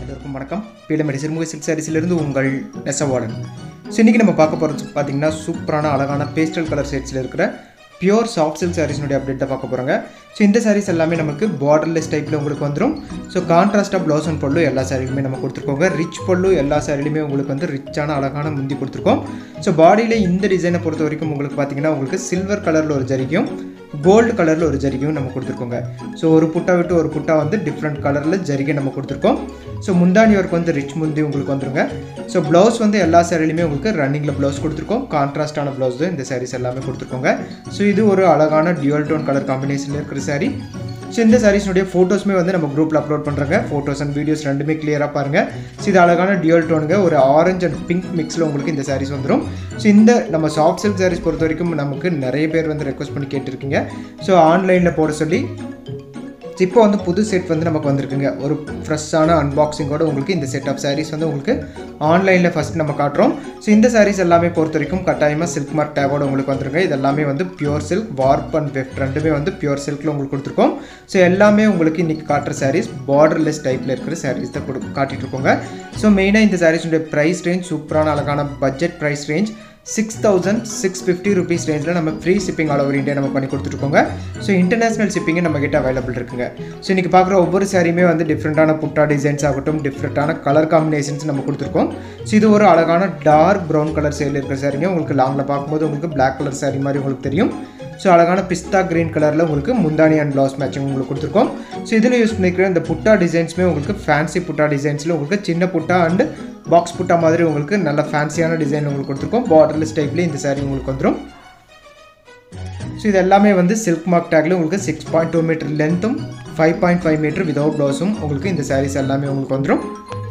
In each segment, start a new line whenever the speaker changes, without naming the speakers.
எல்லோருக்கும் வணக்கம் பீலமேடி சிறுமுக சில்க் சாரீஸிலிருந்து உங்கள் நெசவாளன் ஸோ இன்றைக்கி நம்ம பார்க்க போகிறது பார்த்தீங்கன்னா சூப்பரான அழகான பேஸ்டல் கலர் ஷேட்ஸில் இருக்கிற பியூர் சாஃப்ட் சில்க் சாரீஸ்னுடைய அப்டேட் தான் பார்க்க போகிறாங்க ஸோ இந்த சாரீஸ் எல்லாமே நமக்கு பார்டர்லெஸ் டைப்பில் உங்களுக்கு வந்துடும் ஸோ கான்ட்ராஸ்ட்டாக ப்ளவுஸ் அண்ட் பல்லு எல்லா சாரிலுமே நம்ம கொடுத்துருக்கோங்க ரிச் பல்லு எல்லா சாரிலுமே உங்களுக்கு வந்து ரிச்சான அழகான முந்தி கொடுத்துருக்கோம் ஸோ பாடியில் இந்த டிசைனை பொறுத்த வரைக்கும் உங்களுக்கு பார்த்தீங்கன்னா உங்களுக்கு சில்வர் கலரில் ஒரு ஜரிக்கும் கோல்டு கலரில் ஒரு ஜரிகையும் நம்ம கொடுத்துருக்கோங்க ஸோ ஒரு புட்டா விட்டு ஒரு புட்டா வந்து டிஃப்ரெண்ட் கலரில் ஜரிகை நம்ம கொடுத்துருக்கோம் ஸோ முந்தானி ஒர்க் வந்து ரிச் முந்தி உங்களுக்கு வந்துருங்க ஸோ ப்ளவுஸ் வந்து எல்லா சேரீலையுமே உங்களுக்கு ரன்னிங்கில் ப்ளவுஸ் கொடுத்துருக்கோம் கான்ட்ராஸ்டான ப்ளவுஸ் தான் இந்த சாரீஸ் எல்லாமே கொடுத்துருக்கோங்க ஸோ இது ஒரு அழகான டியூல் டோன் கலர் காம்பினேஷனில் இருக்கிற சாரீ ஸோ இந்த சாரீஸ்னுடைய ஃபோட்டோஸுமே வந்து நம்ம குரூப்பில் அப்லோட் பண்ணுறாங்க ஃபோட்டோஸ் அண்ட் வீடியோஸ் ரெண்டுமே கிளியராக பாருங்கள் ஸோ இது அழகான டியூல் டோனுங்க ஒரு ஆரஞ்சு அண்ட் பிங்க் மிக்ஸில் உங்களுக்கு இந்த சாரீஸ் வந்துடும் ஸோ இந்த நம்ம சாஃப்ட் சில்க் சாரீஸ் பொறுத்த வரைக்கும் நமக்கு நிறைய பேர் வந்து ரெக்வஸ்ட் பண்ணி கேட்டிருக்கீங்க ஸோ ஆன்லைனில் போட சொல்லி இப்போ வந்து புது செட் வந்து நமக்கு வந்திருக்குங்க ஒரு ஃப்ரெஷ்ஷான அன்பாக்சிங்கோட உங்களுக்கு இந்த செட் ஆஃப் சாரீஸ் வந்து உங்களுக்கு ஆன்லைனில் ஃபஸ்ட் நம்ம காட்டுறோம் ஸோ இந்த சாரீஸ் எல்லாமே பொறுத்த வரைக்கும் கட்டாயமாக சில்க் மார்க் டேவோட உங்களுக்கு வந்துருங்க இது எல்லாமே வந்து pure silk warp and weft ரெண்டுமே வந்து பியூர் சில்கில் உங்களுக்கு கொடுத்துருக்கோம் ஸோ எல்லாமே உங்களுக்கு இன்றைக்கி காட்டுற சாரீஸ் பார்டர்லெஸ் டைப்பில் இருக்கிற சாரீஸ் தான் கொடு காட்டிட்டு இருக்கோங்க ஸோ மெயினாக இந்த சாரீஸுடைய ப்ரைஸ் ரேஞ்ச் சூப்பரான அழகான budget price range six thousand six fifty rupees ரேஞ்சில் நம்ம free shipping all over India நம்ம பண்ணி கொடுத்துருக்கோங்க ஸோ இன்டர்நேஷனல் ஷிப்பிங்கு நம்ம கிட்ட அவைலபிள் இருக்குங்க ஸோ இன்றைக்கி பார்க்குற ஒவ்வொரு சாரியுமே வந்து டிஃப்ரெண்ட்டான புட்டா டிசைன்ஸ் ஆகட்டும் டிஃப்ரெண்ட்டான கலர் காம்பினேஷன்ஸ் நம்ம கொடுத்துருக்கோம் ஸோ இது ஒரு அழகான டார்க் ப்ரௌன் கலர் சேல் இருக்கிற சாரிங்க உங்களுக்கு லாங்கில் பார்க்கும்போது உங்களுக்கு பிளாக் கலர் சாரி மாதிரி உங்களுக்கு தெரியும் ஸோ அழகான பிஸ்தா கிரீன் கலரில் உங்களுக்கு முந்தானி அண்ட் ப்ளவுஸ் மேட்சிங் உங்களுக்கு கொடுத்துருக்கோம் ஸோ இதில் யூஸ் பண்ணிக்கிற இந்த புட்டா டிசைன்ஸுமே உங்களுக்கு ஃபேன்சி புட்டா டிசைன்ஸில் உங்களுக்கு சின்ன புட்டா அண்டு பாக்ஸ் புட்டா மாதிரி உங்களுக்கு நல்ல ஃபேன்சியான டிசைன் உங்களுக்கு கொடுத்துருக்கோம் பார்டர்லெஸ் டைப்லேயே இந்த சாரீ உங்களுக்கு வந்துடும் ஸோ இது எல்லாமே வந்து சில்க் மார்க் டேக்ல உங்களுக்கு சிக்ஸ் பாயிண்ட் டூ மீட்டர் லென்த்தும் five point five metre without ப்ளவுஸும் உங்களுக்கு இந்த சாரீஸ் எல்லாமே உங்களுக்கு வந்துடும்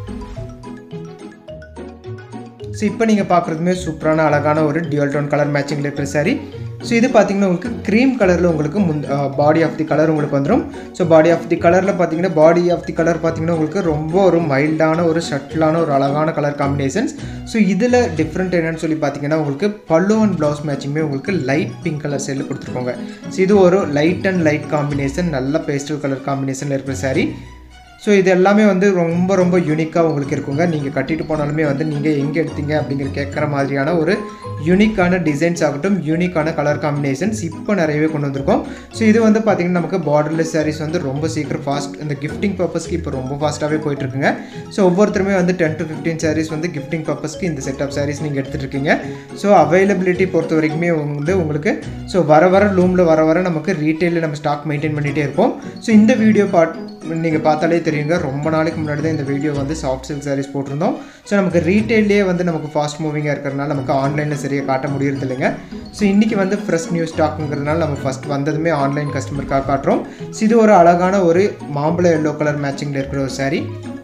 ஸோ இப்போ நீங்கள் பார்க்குறதுமே சூப்பரான அழகான ஒரு டியூல் டோன் கலர் மேட்சிங்கில் இருக்கிற சாரீ ஸோ இது பார்த்தீங்கன்னா உங்களுக்கு க்ரீம் கலரில் உங்களுக்கு முன் பாடி ஆஃப் தி கலர் உங்களுக்கு வந்துடும் ஸோ பாடி ஆஃப் தி கலரில் பார்த்தீங்கன்னா பாடி ஆஃப் தி கலர் பார்த்தீங்கன்னா உங்களுக்கு ரொம்ப ஒரு மைல்டான ஒரு ஷட்டிலான ஒரு அழகான கலர் காம்பினேஷன்ஸ் ஸோ இதில் டிஃப்ரெண்ட் என்னன்னு சொல்லி பார்த்தீங்கன்னா உங்களுக்கு பல்லு அண்ட் ப்ளவுஸ் மேட்சிங்குமே உங்களுக்கு லைட் பிங்க் கலர் சைடில் கொடுத்துருக்கோங்க ஸோ இது ஒரு லைட் அண்ட் லைட் காம்பினேஷன் நல்ல பேஸ்டல் கலர் காம்பினேஷனில் இருக்கிற சாரீ ஸோ இது எல்லாமே வந்து ரொம்ப ரொம்ப யூனிக்காக உங்களுக்கு இருக்குங்க நீங்கள் கட்டிட்டு போனாலுமே வந்து நீங்கள் எங்கே எடுத்தீங்க அப்படிங்கிற கேட்குற மாதிரியான ஒரு யூனிக்கான டிசைன்ஸ் ஆகட்டும் யூனிக்கான கலர் காம்பினேஷன்ஸ் இப்போ நிறையவே கொண்டு வந்திருக்கோம் ஸோ இது வந்து பார்த்திங்கன்னா நமக்கு பார்டர்லெஸ் சாரீஸ் வந்து ரொம்ப சீக்கிரம் ஃபாஸ்ட் இந்த கிஃப்டிங் பர்பஸ்க்கு இப்போ ரொம்ப ஃபாஸ்ட்டாகவே போயிட்டுருக்குங்க ஸோ ஒவ்வொருத்தருமே வந்து டென் டு ஃபிஃப்டீன் சாரீஸ் வந்து கிஃப்டிங் பர்பஸ்க்கு இந்த செட் ஆஃப் சாரீஸ் நீங்கள் எடுத்துகிட்டு இருக்கீங்க ஸோ அவைலபிலிட்டி பொறுத்த வரைக்குமே வந்து உங்களுக்கு ஸோ வர வர லூமில் வர வர நமக்கு ரீட்டெயிலில் நம்ம ஸ்டாக் மெயின்டைன் பண்ணிகிட்டே இருப்போம் ஸோ இந்த வீடியோ பார்ட் நீங்கள் பார்த்தாலே தெரியுங்க ரொம்ப நாளைக்கு முன்னாடி தான் இந்த வீடியோ வந்து சாஃப்ட் சில்க் சாரீஸ் போட்டிருந்தோம் ஸோ நமக்கு ரீட்டெயிலே வந்து நமக்கு ஃபாஸ்ட் மூவிங்காக இருக்கிறனால நமக்கு ஆன்லைனில் சரியாக காட்ட முடியறது இல்லைங்க ஸோ இன்றைக்கி வந்து ஃப்ரெஷ் நியூ ஸ்டாக்குங்கிறதுனால நம்ம ஃபஸ்ட் வந்ததுமே ஆன்லைன் கஸ்டமருக்காக காட்டுறோம் ஸோ இது ஒரு அழகான ஒரு மாம்பழ எல்லோ கலர் மேட்சிங்கில் இருக்கிற ஒரு சாரீ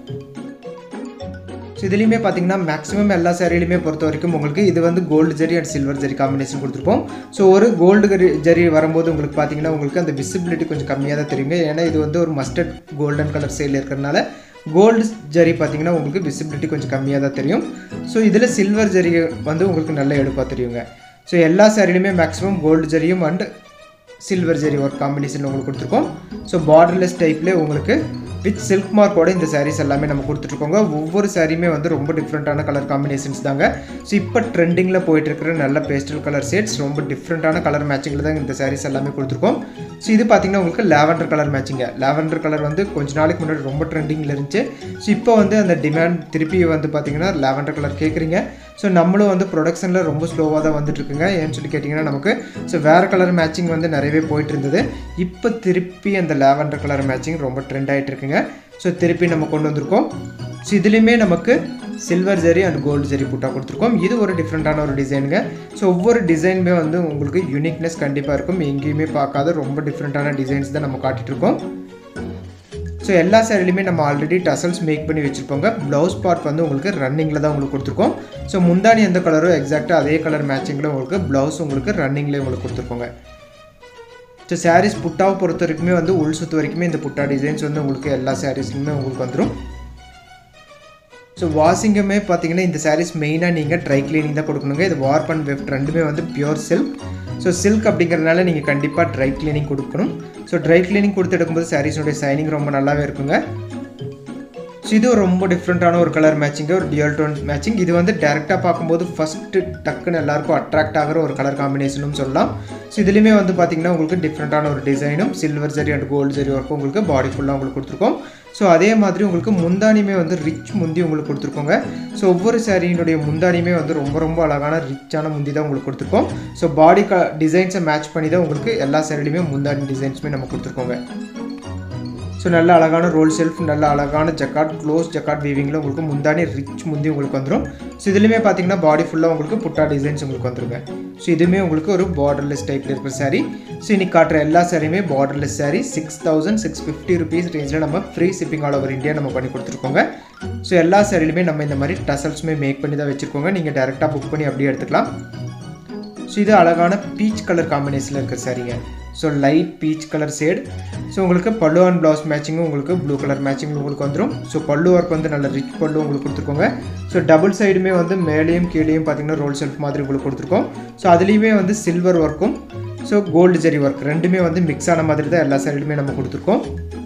ஸோ இதுலேயுமே பார்த்தீங்கன்னா மேக்ஸிமம் எல்லா சாரிலையுமே பொறுத்த வரைக்கும் உங்களுக்கு இது வந்து gold zari and silver zari combination கொடுத்துருப்போம் ஸோ ஒரு கோல்டு கரி ஜெரி வரும்போது உங்களுக்கு பார்த்தீங்கன்னா உங்களுக்கு அந்த விசிபிலிட்டி கொஞ்சம் கம்மியாக தான் தெரியுங்க ஏன்னா இது வந்து ஒரு மஸ்டர்ட் கோல்டன் கலர் சேல் இருக்கிறனால கோல்டு ஜரி பார்த்தீங்கன்னா உங்களுக்கு விசிபிலிட்டி கொஞ்சம் கம்மியாக தான் தெரியும் ஸோ இதில் சில்வர் ஜரி வந்து உங்களுக்கு நல்ல எடுப்பாக தெரியுங்க ஸோ எல்லா சாரிலையுமே மேக்ஸிமம் கோல்டு ஜரியும் and silver zari work combination உங்களுக்கு கொடுத்துருக்கோம் ஸோ பார்டர்லெஸ் டைப்லேயே உங்களுக்கு வித் சில்க் மார்க்கோட இந்த சாரீஸ் எல்லாமே நம்ம கொடுத்துட்ருக்கோங்க ஒவ்வொரு சாரியுமே வந்து ரொம்ப டிஃப்ரெண்ட்டான கலர் காம்பினேஷன்ஸ் தாங்க ஸோ இப்போ ட்ரெண்டிங்கில் போயிட்டு இருக்கிற நல்ல பேஸ்டல் கலர் ஷேட்ஸ் ரொம்ப டிஃப்ரெண்ட்டான கலர் மேட்சிங்கில் தான் இந்த சாரீஸ் எல்லாமே கொடுத்துருக்கோம் ஸோ இது பார்த்தீங்கன்னா உங்களுக்கு லாவெண்டர் கலர் மேட்சிங்க லாவெண்டர் கலர் வந்து கொஞ்ச நாளைக்கு முன்னாடி ரொம்ப ட்ரெண்டிங்கில் இருந்துச்சு ஸோ இப்போ வந்து அந்த டிமாண்ட் திருப்பி வந்து பார்த்தீங்கன்னா லாவெண்டர் கலர் கேட்குறீங்க ஸோ நம்மளும் வந்து ப்ரொடக்ஷனில் ரொம்ப ஸ்லோவாக தான் வந்துட்டுருக்குங்க ஏன்னு சொல்லி கேட்டிங்கன்னா நமக்கு ஸோ வேறு கலர் மேட்சிங் வந்து நிறையவே போயிட்டு இருந்தது இப்போ திருப்பி அந்த லாவெண்டர் கலர் மேட்சிங் ரொம்ப ட்ரெண்ட் ஆகிட்டு இருக்குங்க ஸோ திருப்பி நம்ம கொண்டு வந்திருக்கோம் ஸோ இதுலேயுமே நமக்கு silver zari and gold zari butta கொடுத்துருக்கோம் இது ஒரு டிஃப்ரெண்ட்டான ஒரு டிசைனுங்க ஸோ ஒவ்வொரு டிசைனுமே வந்து உங்களுக்கு யூனிக்னஸ் கண்டிப்பாக இருக்கும் எங்கேயுமே பார்க்காத ரொம்ப டிஃப்ரெண்ட்டான டிசைன்ஸ் தான் நம்ம காட்டிகிட்ருக்கோம் ஸோ எல்லா சாரிலையுமே நம்ம ஆல்ரெடி டசல்ஸ் மேக் பண்ணி வச்சுருப்போங்க ப்ளவுஸ் பார்ட் வந்து உங்களுக்கு ரன்னிங்கில் தான் உங்களுக்கு கொடுத்துருக்கோம் ஸோ முந்தானி எந்த கலரோ எக்ஸாக்டாக அதே கலர் மேட்சிங்கில் உங்களுக்கு ப்ளவுஸ் உங்களுக்கு ரன்னிங்லேயே உங்களுக்கு கொடுத்துருக்கோங்க ஸோ சாரீஸ் புட்டாவை பொறுத்த வரைக்குமே வந்து உள் சுற்று வரைக்குமே இந்த புட்டா டிசைன்ஸ் வந்து உங்களுக்கு எல்லா சாரீஸ்க்குமே உங்களுக்கு வந்துடும் ஸோ வாஷிங்குமே பார்த்தீங்கன்னா இந்த சாரீஸ் மெயினாக நீங்கள் ட்ரை கிளீனிங் தான் கொடுக்கணுங்க இது வார்ப் அண்ட் வெஃப்ட் ரெண்டுமே வந்து பியூர் சில்க் ஸோ சில்க் அப்படிங்கிறதுனால நீங்கள் கண்டிப்பாக ட்ரை கிளீனிங் கொடுக்கணும் ஸோ ட்ரை கிளீனிங் கொடுத்து எடுக்கும்போது சாரீஸுடைய சைனிங் ரொம்ப நல்லாவே இருக்குங்க ஸோ இது ஒரு ரொம்ப டிஃப்ரெண்ட்டான ஒரு கலர் மேட்சிங்கு ஒரு டியல் டோன் மேட்சிங் இது வந்து டேரெக்டாக பார்க்கும்போது ஃபஸ்ட்டு டக்குன்னு எல்லாருக்கும் அட்ராக்ட் ஆகிற ஒரு கலர் காம்பினேஷனும் சொல்லலாம் ஸோ இதுலேயுமே வந்து பார்த்திங்கன்னா உங்களுக்கு டிஃப்ரெண்ட்டான ஒரு டிசைனும் silver zari and gold zari ஒர்க்கும் உங்களுக்கு பாடி ஃபுல்லாக உங்களுக்கு கொடுத்துருக்கோம் ஸோ அதே மாதிரி உங்களுக்கு முந்தானியுமே வந்து ரிச் முந்தி உங்களுக்கு கொடுத்துருக்கோங்க ஸோ ஒவ்வொரு சாரியினுடைய முந்தானியுமே வந்து ரொம்ப ரொம்ப அழகான ரிச்சான முந்தி தான் உங்களுக்கு கொடுத்துருக்கோம் ஸோ பாடி க டிசைன்ஸை மேட்ச் பண்ணி தான் உங்களுக்கு எல்லா சாரிலையுமே முந்தானி டிசைன்ஸுமே நம்ம கொடுத்துருக்கோங்க ஸோ நல்ல அழகான ரோல் செல்ஃப் நல்ல அழகான ஜக்காட் க்ளோஸ் ஜக்காட் வீவிங்கில் உங்களுக்கு முந்தானி ரிச் முந்தி உங்களுக்கு வந்துடும் ஸோ இதுலேயுமே பார்த்தீங்கன்னா பாடி ஃபுல்லாக உங்களுக்கு புட்டா டிசைன்ஸ் உங்களுக்கு வந்துருங்க ஸோ இதுவுமே உங்களுக்கு ஒரு பார்டர்லெஸ் டைப்பில் இருக்கிற சாரீ ஸோ இன்னைக்கு காட்டுற எல்லா சாரியுமே borderless sari six thousand six fifty rupees ரேஞ்சில் நம்ம free shipping all over India நம்ம பண்ணி கொடுத்துருக்கோங்க ஸோ எல்லா சாரிலுமே நம்ம இந்த மாதிரி டசல்ஸுமே மேக் பண்ணி தான் வச்சுருக்கோங்க நீங்கள் டேரெக்டாக புக் பண்ணி அப்படியே எடுத்துக்கலாம் ஸோ இது அழகான பீச் கலர் காம்பினேஷனில் இருக்கிற சாரீங்க so light peach colour shade so உங்களுக்கு பல்லு அண்ட் ப்ளவுஸ் மேட்சிங்கும் உங்களுக்கு ப்ளூ கலர் மேட்சிங் உங்களுக்கு வந்துடும் ஸோ பல்லு ஒர்க் வந்து நல்ல ரிச் பல்லு உங்களுக்கு கொடுத்துருக்கோங்க ஸோ டபுள் சைடுமே வந்து மேலேயும் கீழேயும் பார்த்தீங்கன்னா ரோல் செல்ஃப் மாதிரி உங்களுக்கு கொடுத்துருக்கோம் ஸோ அதுலேயுமே வந்து சில்வர் ஒர்க்கும் ஸோ கோல்டு ஜெரி ஒர்க் ரெண்டுமே வந்து மிக்ஸ் ஆன மாதிரி தான் எல்லா சைடுமே நம்ம கொடுத்துருக்கோம்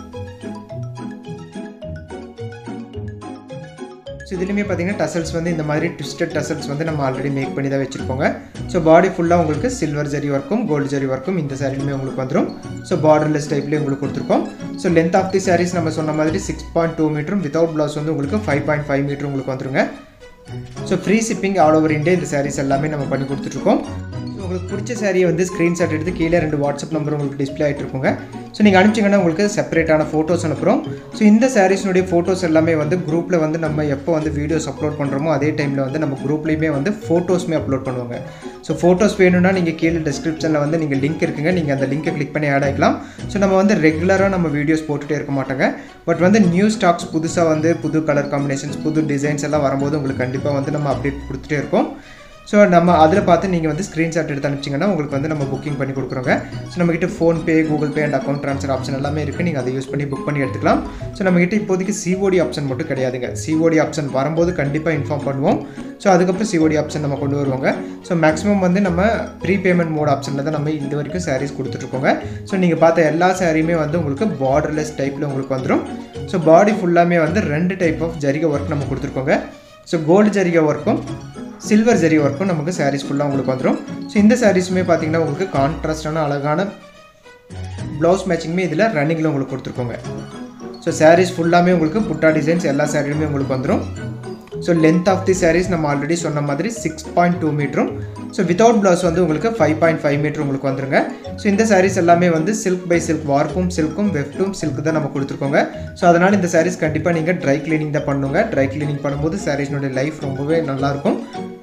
ஸோ இதுலேயுமே பார்த்தீங்கன்னா டசல்ஸ் வந்து இந்த மாதிரி ட்விஸ்டட் டசல்ஸ் வந்து நம்ம ஆல்ரெடி மேக் பண்ணி தான் வச்சுருக்கோங்க ஸோ பாடி ஃபுல்லாக உங்களுக்கு சில்வர் ஜரி ஒர்க்கும் கோல்டு ஜரி ஒர்க்கும் இந்த சாரிலுமே உங்களுக்கு வந்துடும் ஸோ பார்டர்லெஸ் டைப்லேயே உங்களுக்கு கொடுத்துருக்கோம் so length of the saris நம்ம சொன்ன மாதிரி சிக்ஸ் பாயிண்ட் டூ மீட்டரும் வித்தவுட் ப்ளவுஸ் வந்து உங்களுக்கு ஃபைவ் பாயிண்ட் ஃபைவ் மீட்டர் உங்களுக்கு வந்துருங்க so free shipping all over India இந்த சாரீஸ் எல்லாமே நம்ம பண்ணி கொடுத்துட்ருக்கோம் ஸோ உங்களுக்கு பிடிச்ச சாரியை வந்து ஸ்க்ரீன்ஷாட் எடுத்து கீழே ரெண்டு வாட்ஸ்அப் நம்பர் உங்களுக்கு டிஸ்பிளே ஆகிட்டு இருக்குங்க ஸோ நீங்கள் அனுப்பிச்சிங்கன்னா உங்களுக்கு செப்பரேட்டான ஃபோட்டோஸ் அனுப்புகிறோம் ஸோ இந்த சாரீஸ்னுடைய ஃபோட்டோஸ் எல்லாமே வந்து குரூப்பில் வந்து நம்ம எப்போ வந்து வீடியோஸ் அப்லோட் பண்ணுறோமோ அதே டைமில் வந்து நம்ம குரூப்லேயுமே வந்து ஃபோட்டோஸுமே அப்லோட் பண்ணுவாங்க ஸோ ஃபோட்டோஸ் வேணும்னா நீங்கள் கீழே டிஸ்கிரிப்ஷனில் வந்து நீங்கள் லிங்க் இருக்குங்க நீங்கள் அந்த லிங்கை கிளிக் பண்ணி ஆட் ஆகிக்கலாம் ஸோ நம்ம வந்து ரெகுலராக நம்ம வீடியோஸ் போட்டுகிட்டே இருக்க மாட்டோங்க பட் வந்து நியூ ஸ்டாக்ஸ் புதுசாக வந்து புது கலர் காம்பினேஷன்ஸ் புது டிசைன்ஸ் எல்லாம் வரும்போது உங்களுக்கு கண்டிப்பாக வந்து நம்ம அப்டேட் கொடுத்துட்டே இருக்கோம் ஸோ நம்ம அதில் பார்த்து நீங்கள் வந்து ஸ்க்ரீன்ஷாட் எடுத்து அனுப்பிச்சிங்கன்னா உங்களுக்கு வந்து நம்ம புக்கிங் பண்ணி கொடுக்குறோங்க ஸோ நம்மக்கிட்ட PhonePe Google Pay and account transfer option எல்லாமே இருக்குது நீங்கள் அதை யூஸ் பண்ணி புக் பண்ணி எடுத்துக்கலாம் ஸோ நம்மக்கிட்ட இப்போதைக்கு சிஓடி ஆப்ஷன் மட்டும் கிடையாதுங்க சிஓடி ஆப்ஷன் வரும்போது கண்டிப்பாக இன்ஃபார்ம் பண்ணுவோம் ஸோ அதுக்கப்புறம் சிஓடி ஆப்ஷன் நம்ம கொண்டு வருவாங்க ஸோ மேக்ஸிமம் வந்து நம்ம ப்ரீ பேமெண்ட் மோட் ஆப்ஷனில் தான் நம்ம இது வரைக்கும் சாரீஸ் கொடுத்துட்ருக்கோங்க ஸோ நீங்கள் பார்த்த எல்லா சாரியுமே வந்து உங்களுக்கு பார்டர்லெஸ் டைப்பில் உங்களுக்கு வந்துடும் ஸோ பாடி ஃபுல்லாமே வந்து ரெண்டு டைப் ஆஃப் ஜரிகை ஒர்க் நம்ம கொடுத்துருக்கோங்க ஸோ கோல்டு ஜரிகை ஒர்க்கும் சில்வர் ஜரி ஒர்க்கும் நமக்கு சாரீஸ் ஃபுல்லாக உங்களுக்கு வந்துடும் ஸோ இந்த சாரீஸுமே பார்த்தீங்கன்னா உங்களுக்கு கான்ட்ராஸ்டான அழகான ப்ளவுஸ் மேட்சிங்குமே இதில் ரன்னிங்கில் உங்களுக்கு கொடுத்துருக்கோங்க ஸோ சாரீஸ் ஃபுல்லாமே உங்களுக்கு புட்டா டிசைன்ஸ் எல்லா சாரிலுமே உங்களுக்கு வந்துடும் so length of the saris நம்ம ஆல்ரெடி சொன்ன மாதிரி சிக்ஸ் பாயிண்ட் டூ மீட்டரும் ஸோ வித்தவுட் ப்ளவுஸ் வந்து உங்களுக்கு ஃபைவ் பாயிண்ட் ஃபைவ் மீட்டர் உங்களுக்கு வந்துருங்க ஸோ இந்த சாரீஸ் எல்லாமே வந்து சில்க் பை சில்க் வார்ப்பும் சில்க்கும் வெஃப்டும் சில்க் தான் நம்ம கொடுத்துருக்கோங்க ஸோ அதனால் இந்த சாரீஸ் கண்டிப்பாக நீங்கள் ட்ரை கிளீனிங் தான் பண்ணுங்க ட்ரை கிளீனிங் பண்ணும்போது சாரீஸ்னுடைய லைஃப் ரொம்பவே நல்லாயிருக்கும்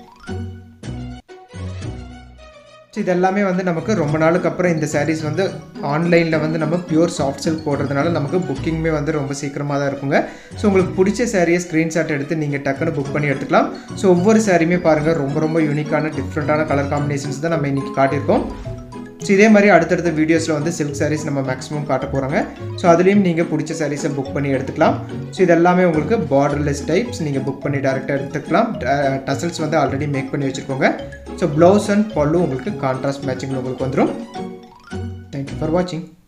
ஸோ இது எல்லாமே வந்து நமக்கு ரொம்ப நாளுக்கு அப்புறம் இந்த சாரீஸ் வந்து ஆன்லைனில் வந்து நம்ம பியூர் சாஃப்ட் சில்க் போடுறதுனால நமக்கு புக்கிங்குமே வந்து ரொம்ப சீக்கிரமாக தான் இருக்குங்க ஸோ உங்களுக்கு பிடிச்ச சாரியை ஸ்க்ரீன்ஷாட் எடுத்து நீங்கள் டக்குன்னு புக் பண்ணி எடுத்துக்கலாம் ஸோ ஒவ்வொரு சாரியுமே பாருங்கள் ரொம்ப ரொம்ப யூனிக்கான டிஃப்ரெண்ட்டான கலர் காம்பினேஷன்ஸ் தான் நம்ம இன்றைக்கி காட்டியிருக்கோம் ஸோ இதே மாதிரி அடுத்தடுத்த வீடியோஸில் வந்து சில்க் சாரீஸ் நம்ம மேக்ஸிமம் காட்ட போகிறாங்க ஸோ அதுலேயும் நீங்கள் பிடிச்ச சாரீஸை புக் பண்ணி எடுத்துக்கலாம் ஸோ இது எல்லாமே உங்களுக்கு பார்டர்லெஸ் டைப்ஸ் நீங்கள் புக் பண்ணி டேரெக்டாக எடுத்துக்கலாம் டசல்ஸ் வந்து ஆல்ரெடி மேக் பண்ணி வச்சுருக்கோங்க ஸோ ப்ளவுஸ் அண்ட் பல்லு உங்களுக்கு கான்ட்ராஸ்ட் மேட்சிங் உங்களுக்கு வந்துடும் தேங்க்யூ ஃபார் வாட்சிங்